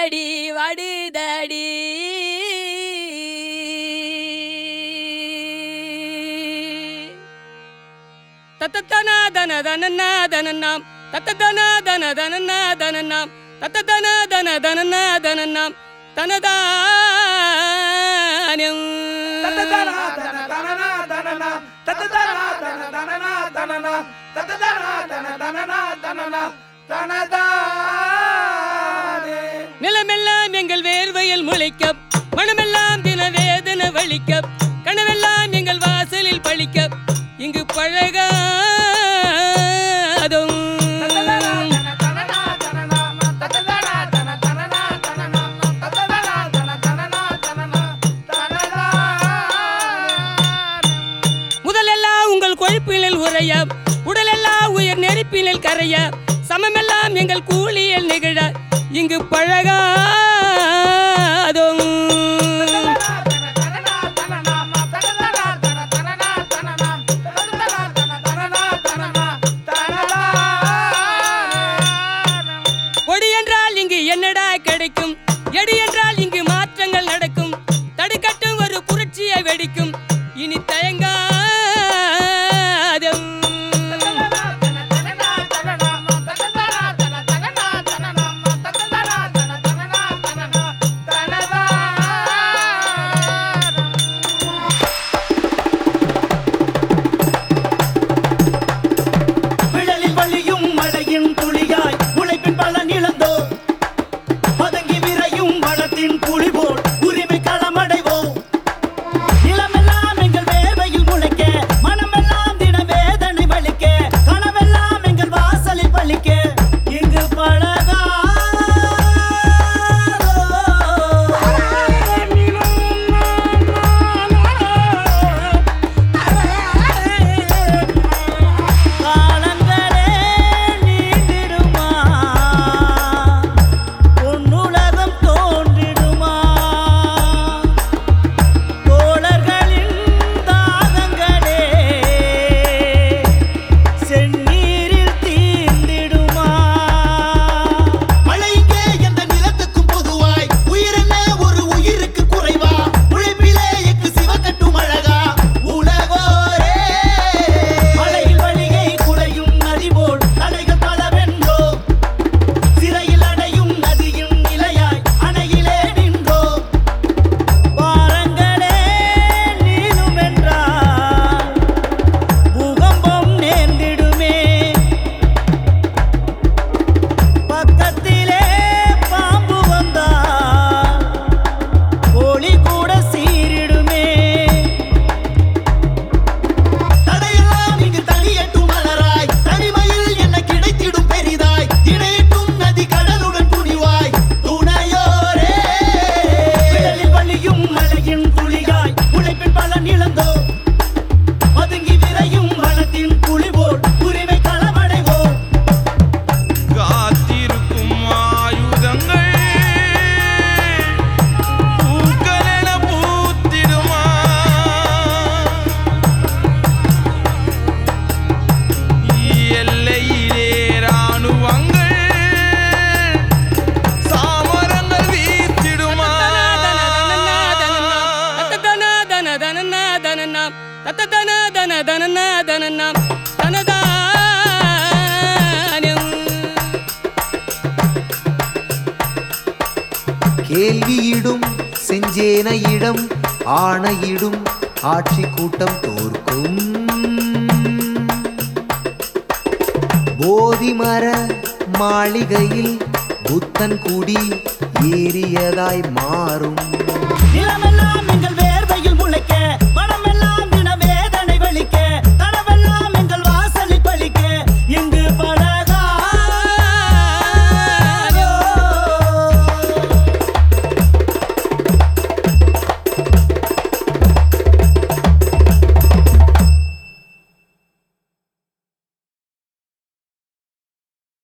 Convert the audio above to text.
வாடுதடி வாடுதடி தத்தன தன தனன தனநாம் தத்தன தன தனன தனநாம் தத்தன தன தனன தனநாம் தனதானம் நிலமெல்லாம் எங்கள் வேர்வையில் முளைக்க மனமெல்லாம் தின வேதனை வலிக்க கனவெல்லாம் எங்கள் வாசலில் பழிக்க இங்கு பழகாதும் முதலெல்லாம் உங்கள் கொழுப்பினில் உறைய உடலெல்லாம் உயர் நெருப்பினில் கரைய சமமெல்லாம் எங்கள் கூலியில் நிகழ இங்கு பழகாதும் கொடி என்றால் இங்கு என்னடா கிடைக்கும் எடி என்றால் இங்கு மாற்றங்கள் நடக்கும் தடுக்கட்டும் ஒரு புரட்சியை வெடிக்கும் இனி தயங்காதும் விழலில் வழியும் மழையின் துளியாய் உழைப்பின் பலன் இழந்தோ பதுங்கி விரையும் வளத்தின் புலி போல் உரிமை களமடைவோம் நிலமெல்லாம் எங்கள் வேர்வையில் முளைக்க மனமெல்லாம் தின வேதனை வலிக்க கனவெல்லாம் எங்கள் வாசலில் பலிக்க இங்கு பழகா காலங்களே நீண்டிடுமா பொன்னுலகம் தோன்றிடுமா தோழர்களின் தாகங்களே செந்நீரில் தீர்ந்திடுமா மழைக்கே எந்த நிலத்துக்கும் பொதுவாய் உயிரென்ன ஒரு உயிருக்கு குறைவா உழைப்பிலே எக்கு சிவக்கட்டும் அழகா உலகோரே மலையில் வழிகை குறையும் நதி போல் தடைகள் பலவென்றோ சிறையில் அடையும் நதியும் நிலையாய் அணையிலே நின்றோ வாரங்களே நீளும் என்றால் பூகம்பம் நேர்ந்திடுமே பக்கத்திலே பாம்பு வந்தால் கோழி கூட சீரிடுமே தடையெல்லாம் இங்கு தனியட்டும் மலராய் தனிமையில் என்ன கிடைத்திடும் பெரிதாய் இணையட்டும் நதி கடலுடன் துணிவாய் துணையோரே விழலில் வழியும் மலையின் துளியாய் உழைப்பின் பலன் இழந்தோ பதுங்கி விரையும் வனத்தின் புலி போல் உரிமை களமடைவோம் காத்திருக்கும் ஆயுதங்கள் பூக்களென பூத்திடுமா எல்லையிலே ராணுவங்கள் சாமரங்கள் வீத்திடுமா தத்தன தன தனன தனநாம் தத்தன தன தனன தனநாம் தனதானம் கேள்வியிடும் செஞ்சேனையிடம் ஆணையிடும் ஆட்சி கூட்டம் தோற்கும் போதிமர மாளிகையில் புத்தன் குடி ஏறியதாய் மாறும் நிலைமை